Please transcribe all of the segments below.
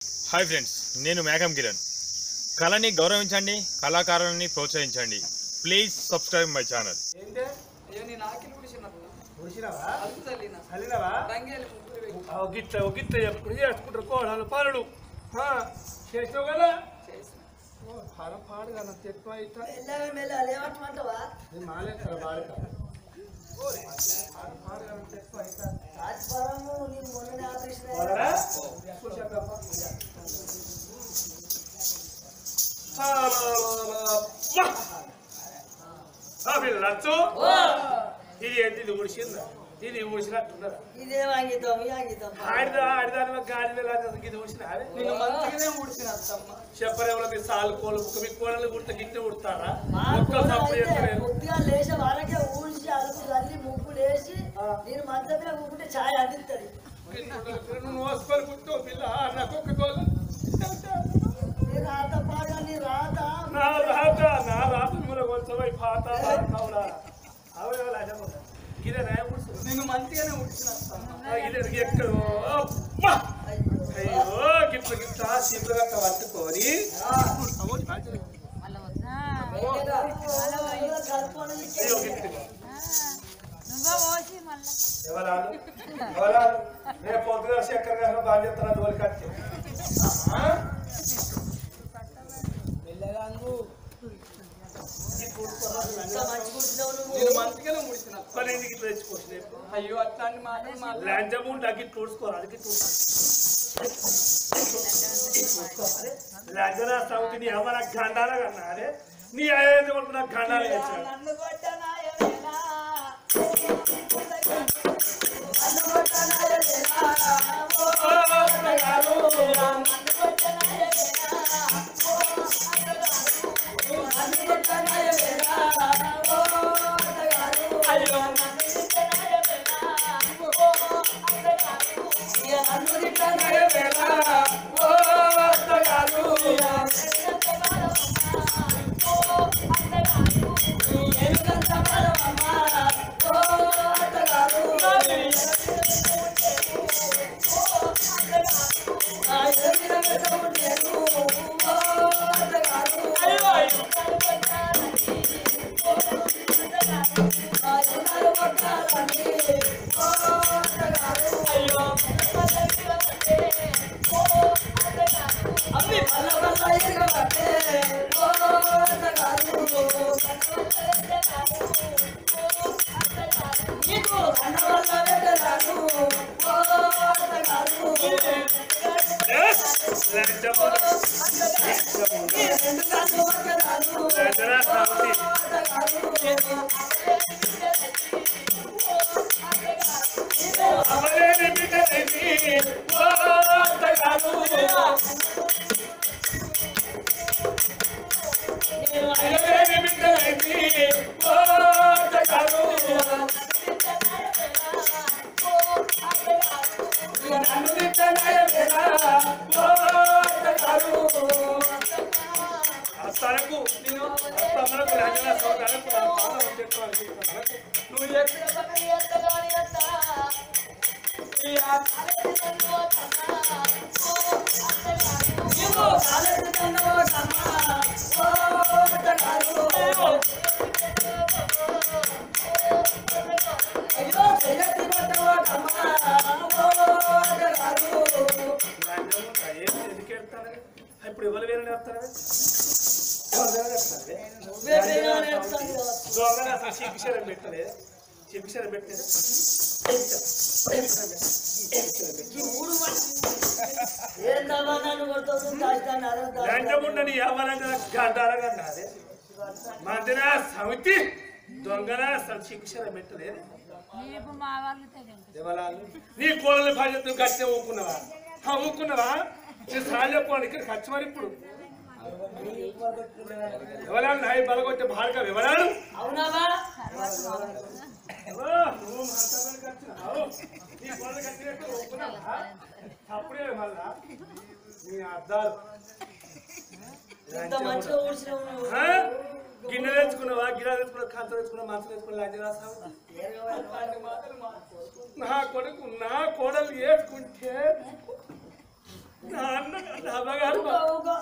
Hi friends నేను మేఘం కిరణ్ కళని గౌరవించండి కళాకారులని ప్రోత్సహించండి ప్లీజ్ సబ్స్క్రైబ్ మై ఛానల్ ఏంటే అయ్యో నీ నాకిలు కుడిచినప్పుడు కుడిసినావా అలుపు తల్లిన చల్లినవా రంగేలి ముగ్గురు పెట్టి ఆ, గిట్ల ఓ గిట్ల ఎప్పుడు చేసుకుంటారు కోడలు పాలుడు ఆ, చేసినావు కదా చేసిన ఓ, పాడ పాడుగా నాకు ఎక్కువ ఇట్లా మెల్లగా మెల్ల లేవటమంటావా నేను మాలేస్తాను బాడక పాడు పాడుగా నాకు ఎక్కువ ఇట్లా రాజపురము నీ మొన్న ఆపరేషన్ పోరాడా? కూర్చోకప్ప. ఆ, మా. ఆ, వీళ్ళు నచ్చు ఇది ఏంటి ఇది ఉడిసిందా ఇది ఉడిసినట్టున్నదా ఇదే అంగితం ఈ అంగితం ఆడిదా ఆడిదాని గాడి వెళ్ళాలి ఇది ఉడిసిన నిన్ను మంచిగానే ఉడిచిన అత్తమ్మ చెప్పరేమో మీ సాలు కోళ్ళు ముక్క మీ కోడలు కుడితే గిట్ట ఉడతారా మా ఒక్క కోడలు తప్పు అయితే చేస్తలేరు పొద్దుగా లేచి వాళ్ళకే ఊడ్చి అలుపు చల్లి ముగ్గులు వేసి నేను మంచం మీద కూకుంటే ఛాయ్ అందిస్తుంది నువ్వు మోసుకొని పుట్టు పిల్ల నాకు ఒక్క కోళ్ళు నీ రాత పాగా నీ రాత నా రాత నా రాత మూల కొంచెం పాత కావుడా అవునా గిరే నాయ కూర్చో నిన్ను మంచిగానే ఉడిచిన అత్తమ్మ ఇదే ఎక్కడో అమ్మా! అయ్యో గిట్ల గిట్ల సీట్లు గట్ట పట్టుకొని కలుపుకొని అయ్యో గిట్ల నువ్వే పోసి మళ్ళీ ఎవరాలు ఎవరాలు రేపు పొద్దున చక్కెర గారు బాగా చెప్తారా దోలి కట్టి ఎంత మంచి కూర్చున్నావు నువ్వు నేను మంచిగానే ఉడిచిన అత్తమ్మ. మరి ఇంటికి తెచ్చుకోవచ్చు అయ్యో అట్లాంటి మాటలు మాట్లాడ లంచము డగ్గి చూసుకోవాలి అది లంచనా సౌతిని ఎవర గండాల కన్నా అరే నీ అయ్యేది కొడుకు నాకు గండాలు వేసాడు నన్ను కొట్టనాయవేనా నన్ను కొట్టనాయవేనా నన్ను కొట్టనాయవేనా ఓ అత్తగారు అయ్యో నన్ను కొట్టనాయవేనా ఓ అత్తగారు ఇక నన్ను కొట్టనాయవేనా ఓ అత్తగారు ఎందుకంత బలమమ్మా ఓ అత్తగారు ఆ ఎదిగిన మీద ఉండేను ఓ అత్తగారు ఆ ఎన్నాళ్ళు కొట్టాలని ఓ అత్తగారు అమ్మి పల్ల పల్ల ఎరగబట్టే ఓ అత్తగారు నీకు అన్న వల్ల వెళ్ళరాను ఓ అత్తగారు లంచము ఈ రెండు కళ్ళు పట్టరాను లంచనా సౌతి అమరేని బిడ్డలేని ఓ అత్తగారు అమరేని బిడ్డలేని ఓ అత్తగారు నన్ను తిట్టనాయవేనా ఓ అత్తగారు అత్తనకు నేను అత్తమ్మలకు లంచనా సౌతి అనకు నా పాదం చెట్టుకోవాలి నువ్వు చెప్పిన నీవు కాలెత్తుతున్నావు కమ్మా ఓ అత్తగారు అయ్యో చెయ్యెత్తి పట్టుకో కమ్మా ఓ అత్తగారు ఇప్పుడు ఎవరు వేరే నేర్తారా వేరేగా నేర్పుతాను కదా. దొంగన అసలు శిక్షణ పెట్టలేదు శిక్షణ పెట్టలేదు ఈ ఊరు ఏందమ్మా నన్ను కొడుతుంది దాస్తాను అరవై లంచముండని ఎవరైనా గంటారగా అన్నది మందిన సమితి దొంగన అసలు శిక్షణ పెట్టలేదు నీకు మా వాళ్ళు తెలియదు ఎవరాలు నీ కోడలు బాధ్యత కట్టే ఊకున్నావా ఆ, ఊకున్నావా నేను సార్ చెప్పాను ఇక్కడ ఖర్చు మరి ఇప్పుడు ఎవరాలు నాయి బలగొట్టే భారక వివరాలు అవునావా ఓ, నువ్వు మాట్లాడడానికి వచ్చినావు. నీ కోడలు కట్టినట్టు ఊకున్నావా? అప్పుడే మళ్ళా నీ అద్దాలు ఇంత మంచిగా ఊడ్చినావు నువ్వు. ఆ? గిన్నె తెచ్చుకున్నావా గిన్నె తెచ్చుకున్నావు కంచ తెచ్చుకున్నావు మంచం తెచ్చుకున్నావు లంచం రాసావు మాటలు మాట్లాడు నా కొడుకు నా కోడలు ఏడుకుంటే నా అన్న నా అమ్మగారు ఊకో, ఊకో.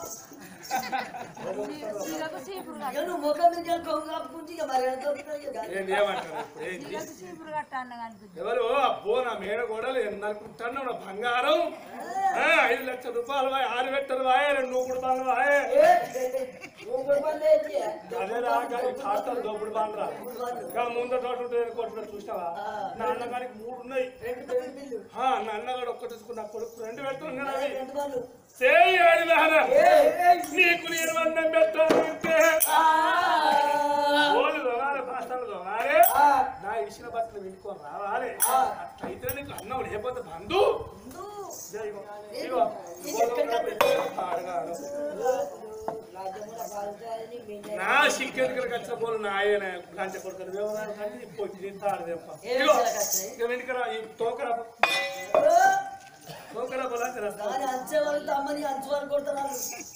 చీరకు చీపురు ఇక కట్ట నువ్వు ముఖం మీద కొంగు కప్పుకుంటే ఇక మరి ఎంత దొరుకుతాయి ఇక గాలి. ఏంటి ఏమంటారు ఇప్పుడు ఏంటి చీరకు చీపురు కట్ట అన్నగా అనిపించింది ఎవరు అబ్బో నా మేడ గోడలు ఎన్ననుకుంటాను నా బంగారం ఆ, ఐదు లక్షల రూపాయలు వాయ్ ఆరు పెట్టలు వాయే రెండు నూకుడు బాలు వాయే ఏ, నువ్వు కూడా పని లేదు. అదే రాగానే ఖాతాలు దోపుడు బాండ్రా ఇంకా ముందట ఉంటుంది కొట్టుకుంటా చూసినావా నా అన్నగారికి మూడు ఉన్నాయి రెండు రెండు బిల్లు ఆ, నా అన్నగాడు ఒక్కటి తీసుకున్న కొడుకు రెండు పెడుతున్నాడు అవి రెండు వాళ్ళు చేయి ఆడిదాన నీకు నేను అన్నం పెట్టాలంటే ఓళ్ళు దొంగలే పాస్తాలు దొంగలే నా ఇచ్చిన బట్టలు వినుకొని రావాలి అట్లయితే నీకు అన్నం లేకపోతే బంధు ఇదిగో, ఇదిగో, ఇదిగో, అడగాలి. రాజ్యముల బాగుంటాయని మీ నేను- నా సిక్కెందుకు వచ్చిన పోలు నా ఆయన లంచ కొడుకులు వ్యవహారం కానీ పొచ్చి తింటాడు తెప్ప ఏ ఇదిగో విషయాలకు వచ్చాయి? ఇక వెనుకరా ఈ తోకరా ఓ, తోకరా బలాంచరా దాని అంచే వరకు అమ్మని అంచు వరకు కొడుతున్నారు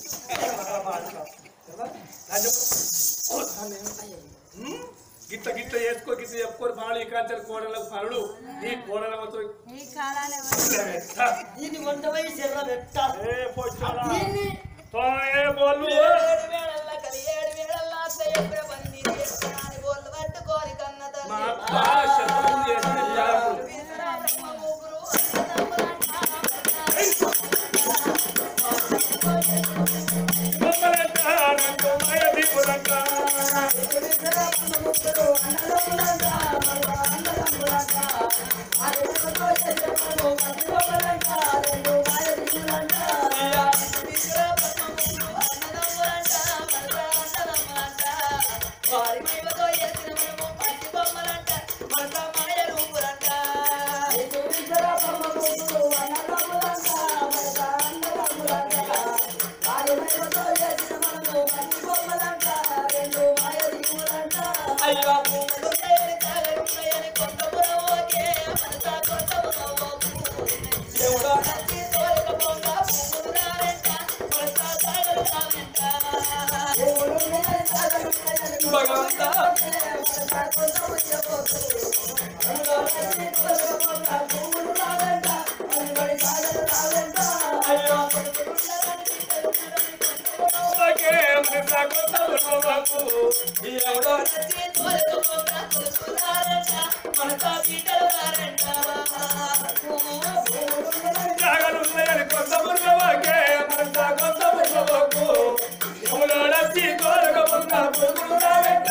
గిట్ల గిట్ల చేసుకో గిట్ల చెప్పుకొని పాలు ఈ కాంచెల కోడలకు పనులు ఈ కోడలతో ఈ కాలాలు ఎవరు దీన్ని వంట పోయి చెర్ర పెట్టాలి ఏ పొచ్చోడా దీన్ని తోయే బోలు ఏడు వేళల్ల కలి ఏడు వేళల్ల అత్తయ్య బంది చేస్తానని బోళ్ళు పట్టుకోని కన్న మా తల్లి అత్త శత్రువు చేసిన జాబు. వీసురా బ్రహ్మ ముగ్గురు అన్నదమ్ములంట బొమ్మలంట, నందు మాయ దీపులంట. వీసురా బ్రహ్మ ముగ్గురు అన్నదమ్ములంట మనరా అన్నదమ్ములంట వారి మైవతో ఎత్తిన మనము పట్టి బొమ్మలంట మనసా మాయ రూపులంట అయ్యో పువ్వులు ఉన్నాయని తాగలు ఉన్నాయని కొత్త పురవోకే మనసా కొత్త పురవోకు ఎవడో నచ్చి తోలకపోగా పువ్వులు రారంట మనసా తాగలు రావంట భగవంతా అయ్యో ఓకే, మనసా కొత్త ఉరువకు. ఎవడో నచ్చి తోలకపోగా పువ్వులు రారంట మనసా పీటలు రారంట జాగలున్నాయని కొత్త ఉరువకే, మనసా కొత్త ఉరువకు. యములోడొచ్చి కోరకమున్న పురుగులు రావెంట.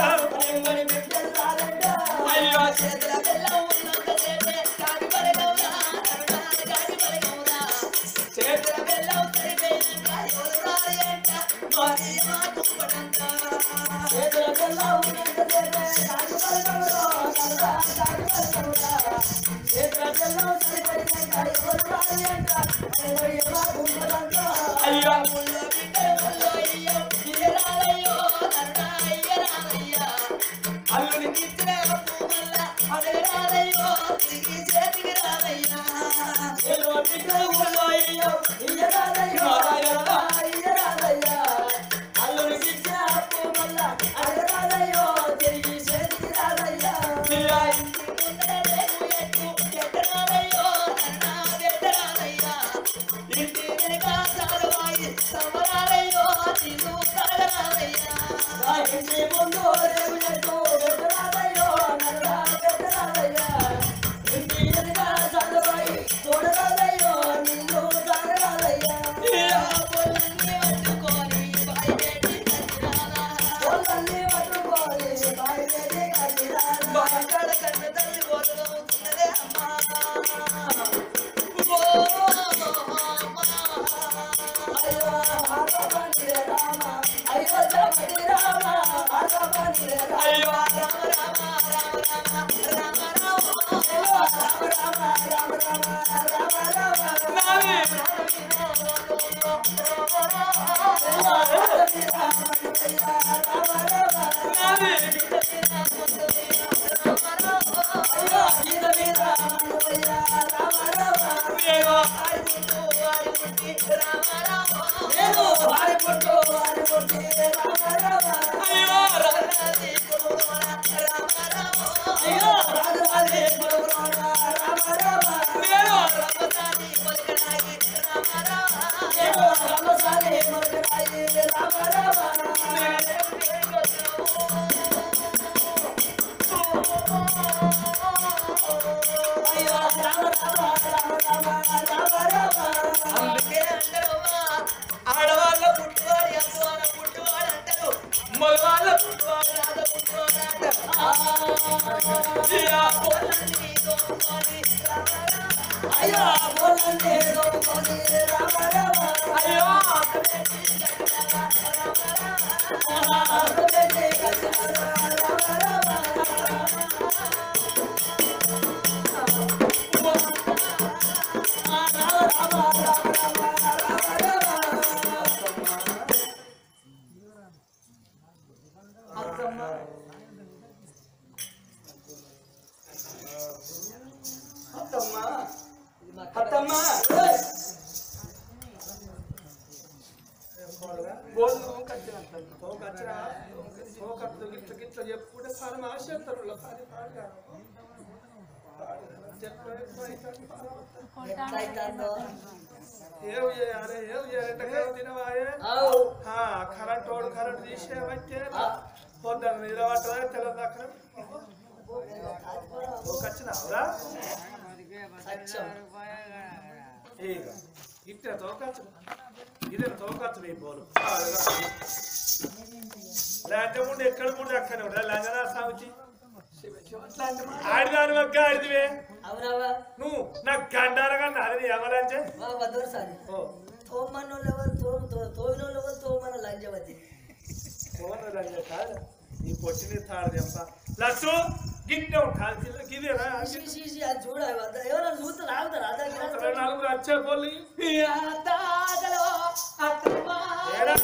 అయ్యో చేతుల బెల్లం ఉన్నంత సేపే కాకి పడగవురా నరడాని కాకి పడగవురా చేతుల బెల్లం సరిపోయినాక ఎవరు రాయంట మరి మా కుంపడంట అయ్యో ముళ్ళ బిడ్డలు ముల్లో అయ్యో ఇయ్యరాలయ్యో నరడా ఇయ్యరాలయ్యా అల్లుని కిచ్చిన అప్పు మల్ల అడగరాలయ్యో తిరిగి చేతికి రాలయ్యా ఎల్లో బిడ్డలు ముల్లో అయ్యో అల్లుని కిచ్చిన అప్పు మల్ల అడగరాలయ్యో తిరిగి చేతికి రాలయ్యా ఇలా ఇంటి ముందర రేగు ఎత్తు ఎట్టరాలయ్యో నన్నా ఎట్టరాలయ్యా ఇంటి వెనక సారవాయి సమరాలయ్యో నిన్ను తాగరాలయ్యా ఇంటి ముందు రేగు ఎత్తు ఎట్టరాలయ్యో నన్నా ఎట్టరాలయ్యా ఇంటి వెనక సారవాయి చూడరాలయ్యో నిన్ను తాగరాలయ్యా ఇలా పొల్లని పట్టుకొని బయటెట్టి కట్టిరాలా బాగాడ కన్న తల్లి బోధనవుతున్నదే అమ్మా ఓ అమ్మా అయ్యో రామ రామ రామ రామ రామ రామ నావి నావి వేగో ఆడిపుట్టు ఆడిపుట్టి రామ రామ వేగో ఆడిపుట్టు ఆడిపుట్టి రామ రామ అయ్యో రాజరాజి కురుమోన రామ రామ అయ్యో రాజరాజి కురుమోన రామ రామ వేగో రామదాని పలకడాగి రామ రామ అందుకే అంటారమ్మా ఆడవాళ్ళ పుట్టువాడు అమ్మవాళ్ళ పుట్టువాడు అంటారు మగవాళ్ళ పుట్టువాడు రాజ పుట్టువాడు అంటారు ఇలా పొలాన్ని తోముకొని అయ్యో పొలాన్ని తోముకొని అయ్యో అత్తమ్మా అత్తమ్మా గోల్డ్ తోకచ్చిన తోకచ్చిన తోకట్లు గిట్ల గిట్ల చెప్పుకుంటే సార్ ఆశిస్తారు పాడి పాడగా ఏం చేయాలి ఏం చేయాలంటే కరెంట్ తినవాయే కరెంట్ వాడు కరెంట్ తీసేవంటే పొద్దున్న నిలబట్టదా తెల్లదాకా తోకచ్చినావురా ఇక ఇట్టే తోకచ్చు ఇదే తోకచ్చు నీ పోలు లేకపోతే ముందు ఎక్కడ ముందు అక్కడ ఉండే లంజనా సాగుచి ఆడిదాని ఒక్క ఆడిదివే అవునవా నువ్వు నాకు గండారగా నాది ఎవరంటే మా వద్దరు సారి ఓ తోమన్నోళ్ళు ఎవరు తోము తోమినోళ్ళు ఎవరు తోమన్న లంజవతి ఫోన్ లంజ కాదు నీ పొట్టిని తాడు దెబ్బ లచ్చు గిట్ట కాదు గిదేనా అది చూడ ఎవరైనా చూస్తే రాగుతారు అదే నలుగురు వచ్చే పోలి తాగలో అత్తమ్మా ఏడా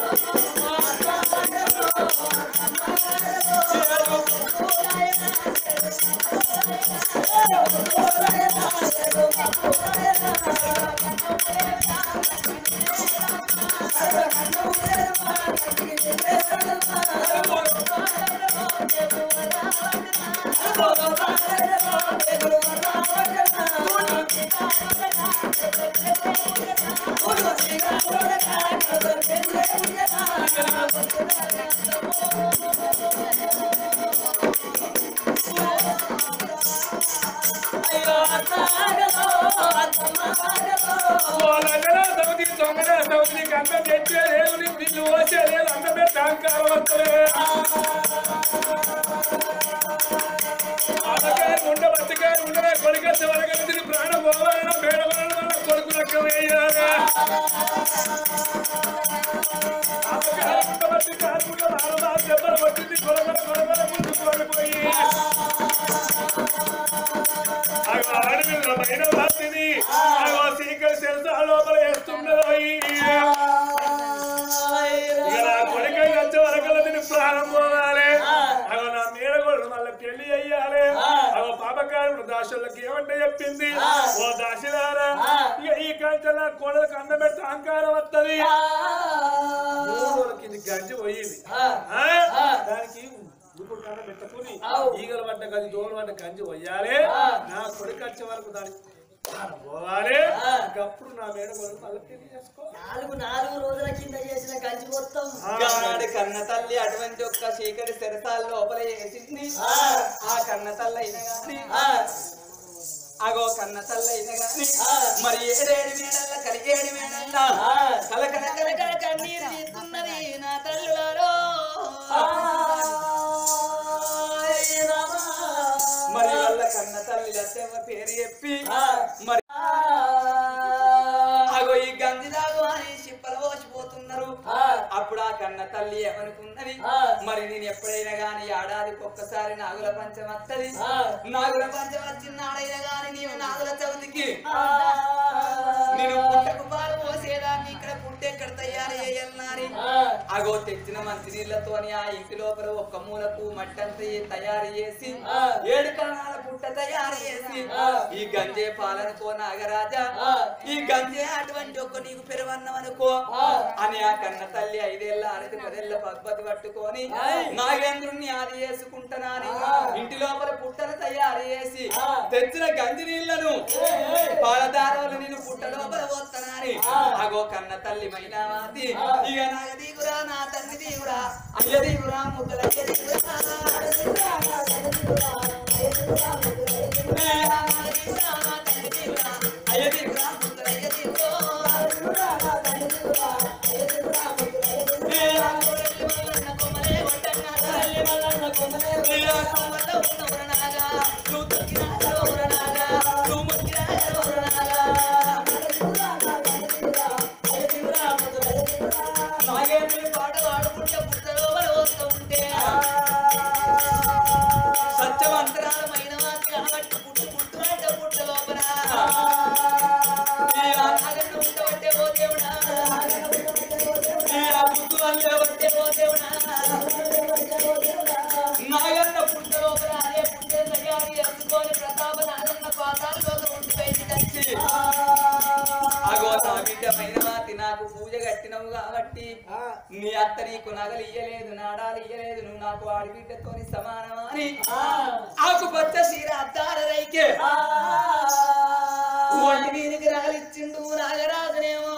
వాళ్ళందరూ సౌది తొంగన సౌదికి అంత తెచ్చే లేదు నిన్ను వచ్చే లేదు అంత పెద్ద అహంకారం వస్తలే ఆడకాయ ఉండ బతికాయ ఉండలే కొడుకొచ్చే వరకు తిరిగి ప్రాణం పోవాలన్నా మేడ వల్ల కొడుకు లెక్క వేయాలి ఆడకాయ ఉండ బతికాయ ఉండ ఆడదా దెబ్బలు వచ్చింది కొడగల కొడగల ముందుకు పడిపోయి అగో అడవిలో మైన భక్తిని అగో సీకరి తెలుసా లోపల వేస్తున్నది ఇక నా కొడుకై వచ్చే వరకు దీన్ని ప్రాణం పోవాలి అగో నా మీద కూడా మళ్ళీ పెళ్లి అయ్యాలి అగో పాపకారుడు దాసులకు ఏమంటే చెప్పింది ఓ దాసిదారా ఇక ఈ కంచెల కోడలకు అన్నం పెడితే అహంకారం వస్తుంది మూడు కింది గంజి పోయింది ఆ? దానికి ఇప్పుడు కన్న పెట్టుకుని ఈగలు పడ్డ గంజి దోలు పడ్డ గంజి పోయాలి నా కొడుకు వచ్చే వరకు దానికి ప్రాణం పోవాలి అప్పుడు నా మేడ కొడుకు మళ్ళీ పెళ్లి చేసుకో నాలుగు నాలుగు రోజుల కింద చేసిన గంజి మొత్తం గన్నాడు కన్న తల్లి అటువంటి ఒక్క చీకటి శరసాల లోపల వేసింది ఆ కన్న తల్లి అయిన గాని అగో కన్న తల్లి అయిన గాని మరి ఏడేడు మేడల్ల కలిగేడు మేడల్ల కలకల కలకల కన్నీరు తీస్తున్నది నా తల్లులారో మరి వాళ్ళ కన్న తల్లి లచ్చమ్మ పేరు చెప్పి మరి అగో ఈ గంజి దాగు అని చిప్పలు పోసిపోతున్నారు అప్పుడు ఆ కన్న తల్లి ఏమనుకున్నది మరి నేను ఎప్పుడైనా గాని ఏడాదికి ఒక్కసారి నాగుల పంచం వత్తది నాగుల పంచం వచ్చిన నాడైనా గాని నేను నాగుల చవితికి నేను పుట్టకు పాలు పోసేదాన్ని ఇక్కడ పుట్టెక్కడ తయారు చేయాలని అగో తెచ్చిన మంచి నీళ్లతోని ఆ ఇంటి లోపల ఒక్క మూలకు మట్టంతా తయారు చేసి ఏడు కణాల పుట్ట తయారు చేసి ఈ గంజే పాలనుకో నాగరాజా ఈ గంజే అటువంటి ఒక్క నీకు పెరవన్నం అనుకో అని ఆ కన్న తల్లి ఐదేళ్ల అరటి పదేళ్ల పద్ధతి పట్టుకొని నాగేంద్రుణ్ణి ఆది చేసుకుంటున్నాని ఇంటి లోపల పుట్టను తయారు చేసి తెచ్చిన గంజి నీళ్లను పాలదారులు నేను పుట్ట లోపల పోతున్నాని అగో కన్న తల్లి మైనామాతి ఇక నాగ దిగురా నా తల్లి దిగురా అయ్య దిగురా ముద్దల దిగురా అయ్య దిగురా ముద్దల పాట పాడుకుంటే పుట్టలో వస్తూ ఉంటే సత్యవంతరాలమైన వాటి కాబట్టి పుట్టు పుట్టు అంటే పుట్ట లోపల ఈ ఆనాగంట ఉండబట్టే ఓ దేవుడా ఈ ఆ పుట్టు వల్లే వట్టే ఓ దేవుడా నాగన్న పుట్ట లోపల అదే పుట్టే తయారు చేసుకొని ప్రతాప నాగన్న పాదాలు ఉండి బయటికి వచ్చి అగో నా బిడ్డమైన మాతి నాకు పూజ కట్టినవు కాబట్టి నీ అత్త నీకు నగలు ఇయ్యలేదు నాడాలు ఇయ్యలేదు నువ్వు నాకు వాడి బిడ్డతోని సమానమా అని ఆకుపచ్చ చీర అద్దాల రైకే ఒంటి మీదకి నగలిచ్చిండు నాగరాజునేమో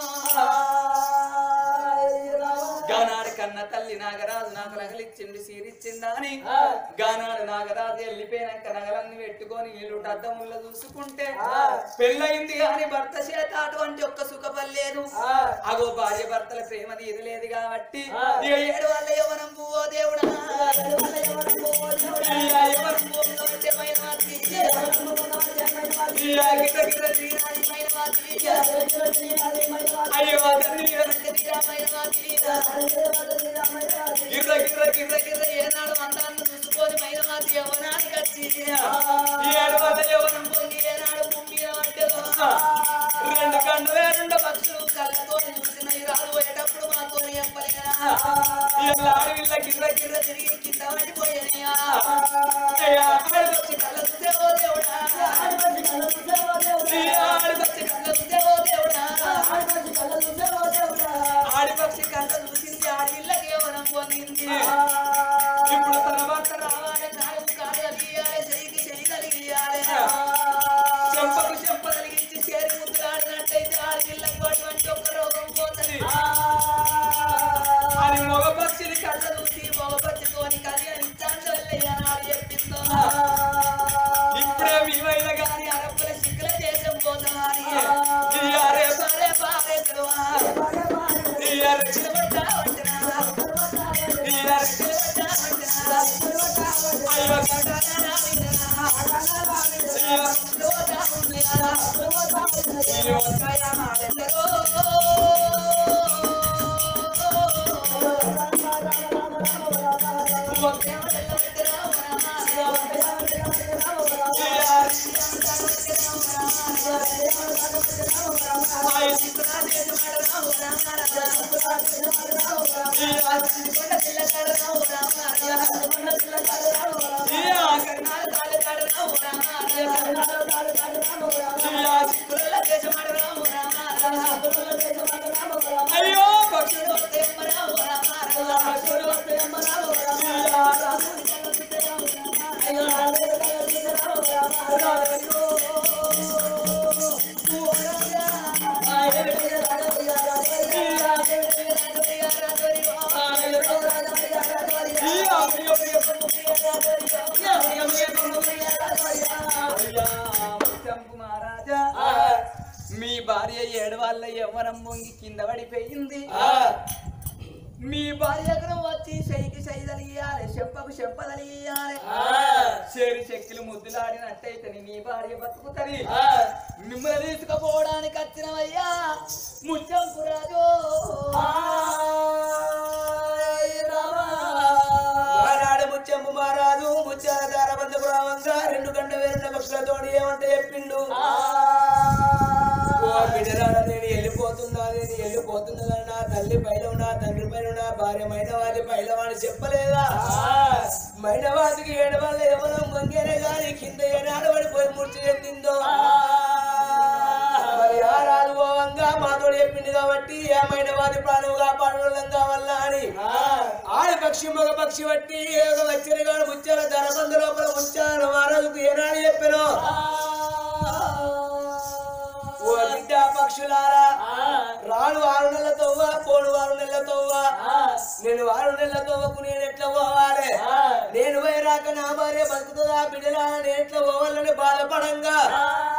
గానాడు కన్న తల్లి నాగరాజు నాకు నగలిచ్చిండు సీరిచ్చిందా అని గానాడు నాగరాజు వెళ్ళిపోయినాక నగలన్నీ పెట్టుకొని ఇల్లు అద్దముల్లో చూసుకుంటే పెళ్ళయింది కానీ భర్త చేత అటువంటి ఒక్క సుఖపల్లేదు అగో భార్య భర్తల ప్రేమ తీరలేదు కాబట్టి ఇక ఏడు వాళ్ళ యవనం పువ్వో దేవుడా ఇక యవనం పువ్వు కాబట్టి మైనార్టీ. ఇక గిర్ర గిర్ర శ్రీరాజి మైనార్టీ. అయ్యో అతన్ని వెనక తీరా మైనార్టీ. గిర్ర గిర్ర గిర్ర గిర్ర ఏనాడు అందాన్ని చూసుకొని మైనార్టీ యవనానికి వచ్చి ఈ ఏడు వాళ్ళ యవనం పొంగి ఏనాడు భూమి పడ్డదో. రెండు కన్నులే రెండు పక్షులు కళ్ళతో చూసినవి రాదు పోయేటప్పుడు మాతో చెప్పలేనా ఇలా ఆడవిల్ల గిర్ర గిర్ర తిరిగి కింద పడిపోయానయ్యా అయ్యా, ఆడపక్షి కళ్ళ చూసే ఓ దేవుడా ఈ ఆడపక్షి కళ్ళ చూసే ఓ దేవుడా ఆడిపక్షి కళ్ళ చూసింది ఆడవిల్ల కేవలం పొందింది ఇప్పుడు తన భర్త రావాలి కాలు కాలు కలిగియాలి చెయ్యికి చెయ్యి కలిగియాలి చెంపకు చెంప కలిగించి చేరి ముద్దులాడినట్టయితే ఆడపిల్లకి అటువంటి ఒక రోగం పోతుంది అని మగ పక్షిని కళ్ళ చూసి మగ పక్షితోని కళ్యాణించాలి వెళ్ళయ్యాలి చెప్పిందో ఇప్పుడే మీవైన గాని అరప్పుల సిక్కుల దేశం పోతామని ఇయ్యారే పారే పారే తరువా ఇయ్యారే చిలబడ్డా వంటనా ఇయ్యారే చిలబడ్డా వంటనా అయ్యో కటానా అయ్యో లోదా ఉన్నయా అయ్యో కయా మాడెందరో అయ్యో పక్షుడు మీ భార్య ఏడు వాళ్ళ యవ్వనం మొంగి కింద పడిపోయింది మీ భార్య ఎక్కడ వచ్చి చెయ్యికి చెయ్యదలియాలి చెంపకు చెంపదలియాలి చేరి చెక్కులు ముద్దులాడినట్టయితే నీ భార్య బతుకుతది మిమ్మల్ని తీసుకుపోవడానికి వచ్చినవయ్యా ముచ్చంపు రాజు ఆనాడు ముత్యమ్మ మహారాజు ముత్యాల దారబంధ ప్రామంగా రెండు గంట వేరుండ పక్షులతోటి ఏమంటే చెప్పిండు ఓ బిడ్డరాడ నేను వెళ్ళిపోతున్నా నేను వెళ్ళిపోతున్నా నా తల్లి పైన నా తండ్రి పైన నా భార్య మైనవాది పైలవాణి చెప్పలేదా మైనవాదికి ఏడవల్ల ఎవరం వంగేనే గాని కింద ఏనాడు పడిపోయి మూర్చి చెందిందో మరి ఆ రాజు పోవంగా మాతోడు చెప్పింది కాబట్టి ఏమైన వారి ప్రాణం కాపాడడం కావాలా అని ఆడి పక్షి మగ పక్షి బట్టి ఒక వచ్చిన గాడు ముచ్చాల ధరబంధు లోపల ఉంచాను మహారాజుకు ఏనాడు చెప్పాను ఓ బిడ్డ పక్షులారా రాను ఆరు నెలల తవ్వ పోడు ఆరు నెలల తవ్వ నేను ఆరు నెలల తవ్వకు నేను ఎట్లా పోవాలి నేను పోయి రాక నా భార్య బతుకుతుందా బిడ్డలా నేను ఎట్లా పోవాలని బాధపడంగా